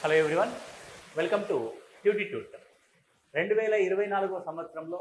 hello everyone welcome to ట్యూటిట్యూట్ రెండు వేల ఇరవై నాలుగో సంవత్సరంలో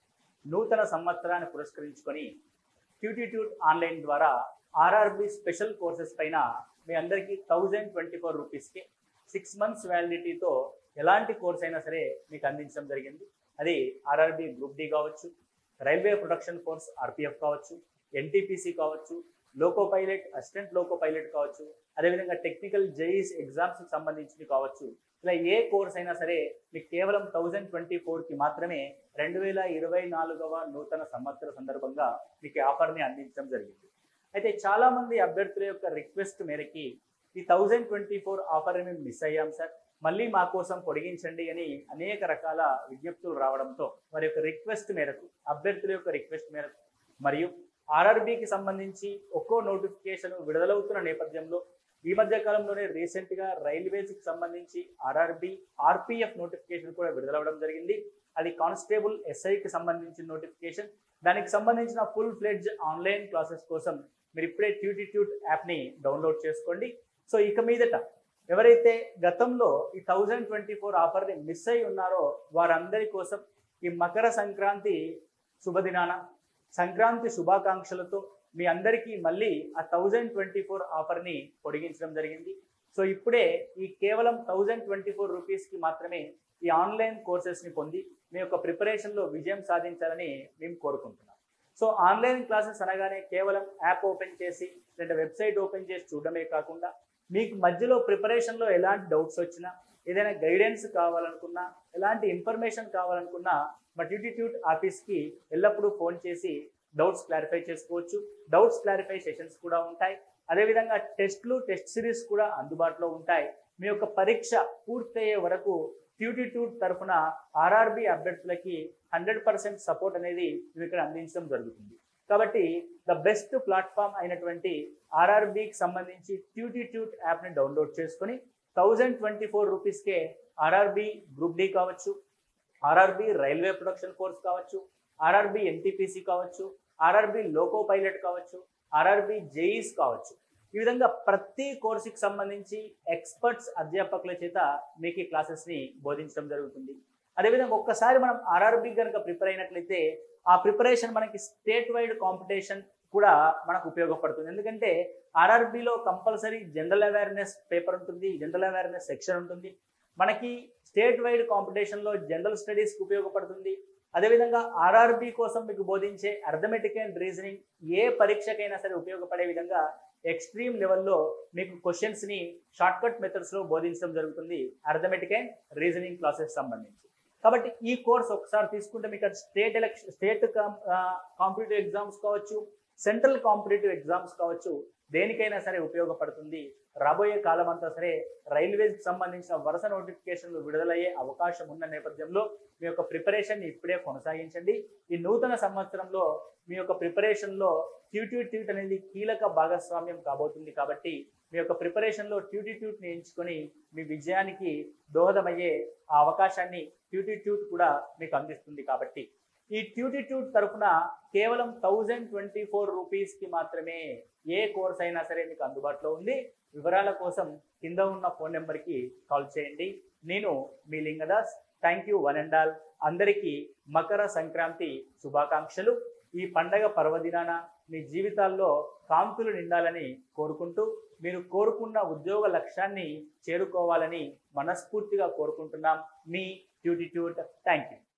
నూతన సంవత్సరాన్ని పురస్కరించుకొని ట్యూటిట్యూట్ ఆన్లైన్ ద్వారా ఆర్ఆర్బి స్పెషల్ కోర్సెస్ పైన మీ అందరికీ థౌజండ్ ట్వంటీ ఫోర్ రూపీస్కి సిక్స్ మంత్స్ వ్యాలిడిటీతో ఎలాంటి కోర్స్ అయినా సరే మీకు అందించడం జరిగింది అది ఆర్ఆర్బి గ్రూప్ డి కావచ్చు రైల్వే ప్రొడక్షన్ ఫోర్స్ ఆర్పిఎఫ్ కావచ్చు ఎన్టీపీసీ కావచ్చు loco pilot assistant loco pilot కావచ్చు అదేవిధంగా టెక్నికల్ జైస్ ఎగ్జామ్స్కి సంబంధించి కావచ్చు ఇలా ఏ కోర్స్ అయినా సరే మీకు కేవలం థౌజండ్ ట్వంటీ ఫోర్కి మాత్రమే రెండు వేల ఇరవై నాలుగవ నూతన సంవత్సర సందర్భంగా మీకు ఈ ఆఫర్ని అందించడం జరిగింది అయితే చాలామంది అభ్యర్థుల యొక్క రిక్వెస్ట్ మేరకి ఈ థౌజండ్ ట్వంటీ ఫోర్ ఆఫర్ని మేము మిస్ అయ్యాం సార్ మళ్ళీ మా కోసం పొడిగించండి అని అనేక రకాల విజ్ఞప్తులు రావడంతో వారి యొక్క రిక్వెస్ట్ మేరకు అభ్యర్థుల యొక్క రిక్వెస్ట్ మేరకు మరియు ఆర్ఆర్బికి సంబంధించి ఒక్కో నోటిఫికేషన్ విడుదలవుతున్న నేపథ్యంలో ఈ మధ్య కాలంలోనే రీసెంట్గా రైల్వేస్కి సంబంధించి ఆర్ఆర్బి ఆర్పిఎఫ్ నోటిఫికేషన్ కూడా విడుదలవ్వడం జరిగింది అది కానిస్టేబుల్ ఎస్ఐకి సంబంధించిన నోటిఫికేషన్ దానికి సంబంధించిన ఫుల్ ఫ్లెడ్జ్ ఆన్లైన్ క్లాసెస్ కోసం మీరు ఇప్పుడే ట్యూటిట్యూట్ యాప్ని డౌన్లోడ్ చేసుకోండి సో ఇక మీదట ఎవరైతే గతంలో ఈ థౌజండ్ ట్వంటీ ఫోర్ ఆఫర్ని మిస్ అయి ఉన్నారో వారందరి కోసం ఈ మకర సంక్రాంతి శుభదినాన సంక్రాంతి శుభాకాంక్షలతో మీ అందరికీ మళ్ళీ ఆ థౌజండ్ ట్వంటీ ఫోర్ ఆఫర్ని పొడిగించడం జరిగింది సో ఇప్పుడే ఈ కేవలం థౌజండ్ ట్వంటీ ఫోర్ రూపీస్కి మాత్రమే ఈ ఆన్లైన్ కోర్సెస్ని పొంది మీ యొక్క ప్రిపరేషన్లో విజయం సాధించాలని మేము కోరుకుంటున్నాం సో ఆన్లైన్ క్లాసెస్ అనగానే కేవలం యాప్ ఓపెన్ చేసి లేదా వెబ్సైట్ ఓపెన్ చేసి చూడడమే కాకుండా మీకు మధ్యలో ప్రిపరేషన్లో ఎలాంటి డౌట్స్ వచ్చినా ఏదైనా గైడెన్స్ కావాలనుకున్నా ఎలాంటి ఇన్ఫర్మేషన్ కావాలనుకున్నా మా ట్యూటిట్యూట్ ఆఫీస్కి ఎల్లప్పుడూ ఫోన్ చేసి డౌట్స్ క్లారిఫై చేసుకోవచ్చు డౌట్స్ క్లారిఫై సెషన్స్ కూడా ఉంటాయి అదేవిధంగా టెస్ట్లు టెస్ట్ సిరీస్ కూడా అందుబాటులో ఉంటాయి మీ యొక్క పరీక్ష పూర్తయ్యే వరకు ట్యూటిట్యూట్ తరఫున ఆర్ఆర్బి అభ్యర్థులకి హండ్రెడ్ పర్సెంట్ సపోర్ట్ అనేది మేము ఇక్కడ అందించడం జరుగుతుంది కాబట్టి ద బెస్ట్ ప్లాట్ఫామ్ అయినటువంటి ఆర్ఆర్బికి సంబంధించి ట్యూటిట్యూట్ యాప్ని డౌన్లోడ్ చేసుకొని థౌజండ్ ట్వంటీ ఫోర్ రూపీస్కే ఆర్ఆర్బి గ్రూప్ డి కావచ్చు ఆర్ఆర్బి రైల్వే ప్రొడక్షన్ ఫోర్స్ కావచ్చు ఆర్ఆర్బి ఎన్టీపీసీ కావచ్చు ఆర్ఆర్బి లోకో పైలట్ కావచ్చు ఆర్ఆర్బి జేఈస్ కావచ్చు ఈ విధంగా ప్రతి కోర్సుకి సంబంధించి ఎక్స్పర్ట్స్ అధ్యాపకుల చేత మీకు ఈ క్లాసెస్ని బోధించడం జరుగుతుంది అదేవిధంగా ఒక్కసారి మనం ఆర్ఆర్బి కనుక ప్రిపేర్ అయినట్లయితే ఆ ప్రిపరేషన్ మనకి స్టేట్ వైడ్ కాంపిటీషన్ కూడా మనకు ఉపయోగపడుతుంది ఎందుకంటే ఆర్ఆర్బిలో కంపల్సరీ జనరల్ అవేర్నెస్ పేపర్ ఉంటుంది జనరల్ అవేర్నెస్ సెక్షన్ ఉంటుంది మనకి స్టేట్ వైడ్ కాంపిటీషన్లో జనరల్ స్టడీస్కి ఉపయోగపడుతుంది అదేవిధంగా ఆర్ఆర్బి కోసం మీకు బోధించే అర్థమెటిక్ అండ్ రీజనింగ్ ఏ పరీక్షకైనా సరే ఉపయోగపడే విధంగా ఎక్స్ట్రీమ్ లెవెల్లో మీకు క్వశ్చన్స్ని షార్ట్కట్ మెథడ్స్లో బోధించడం జరుగుతుంది అర్థమెటిక్ అండ్ రీజనింగ్ క్లాసెస్ సంబంధించి కాబట్టి ఈ కోర్స్ ఒకసారి తీసుకుంటే మీకు state election state competitive exams కావచ్చు సెంట్రల్ కాంపిటేటివ్ ఎగ్జామ్స్ కావచ్చు దేనికైనా సరే ఉపయోగపడుతుంది రాబోయే కాలం అంతా సరే రైల్వేస్కి సంబంధించిన వరుస నోటిఫికేషన్లు విడుదలయ్యే అవకాశం ఉన్న నేపథ్యంలో మీ యొక్క ప్రిపరేషన్ ఇప్పుడే కొనసాగించండి ఈ నూతన సంవత్సరంలో మీ యొక్క ప్రిపరేషన్లో ట్యూట్యూట్ అనేది కీలక భాగస్వామ్యం కాబోతుంది కాబట్టి మీ యొక్క ప్రిపరేషన్లో ట్యూటిట్యూట్ని ఎంచుకొని మీ విజయానికి దోహదమయ్యే ఆ అవకాశాన్ని ట్యూటిట్యూట్ కూడా మీకు అందిస్తుంది కాబట్టి ఈ ట్యూటిట్యూట్ తరఫున కేవలం థౌజండ్ ట్వంటీ ఫోర్ రూపీస్కి మాత్రమే ఏ కోర్స్ అయినా సరే మీకు అందుబాటులో ఉంది వివరాల కోసం కింద ఉన్న ఫోన్ నెంబర్కి కాల్ చేయండి నేను మీ Lingadas thank you one and all అందరికీ మకర సంక్రాంతి శుభాకాంక్షలు ఈ పండగ పర్వదినాన మీ జీవితాల్లో కాంతులు నిండాలని కోరుకుంటూ మీరు కోరుకున్న ఉద్యోగ లక్ష్యాన్ని చేరుకోవాలని మనస్ఫూర్తిగా కోరుకుంటున్నాం మీ ట్యూటిట్యూట్ థ్యాంక్ యూ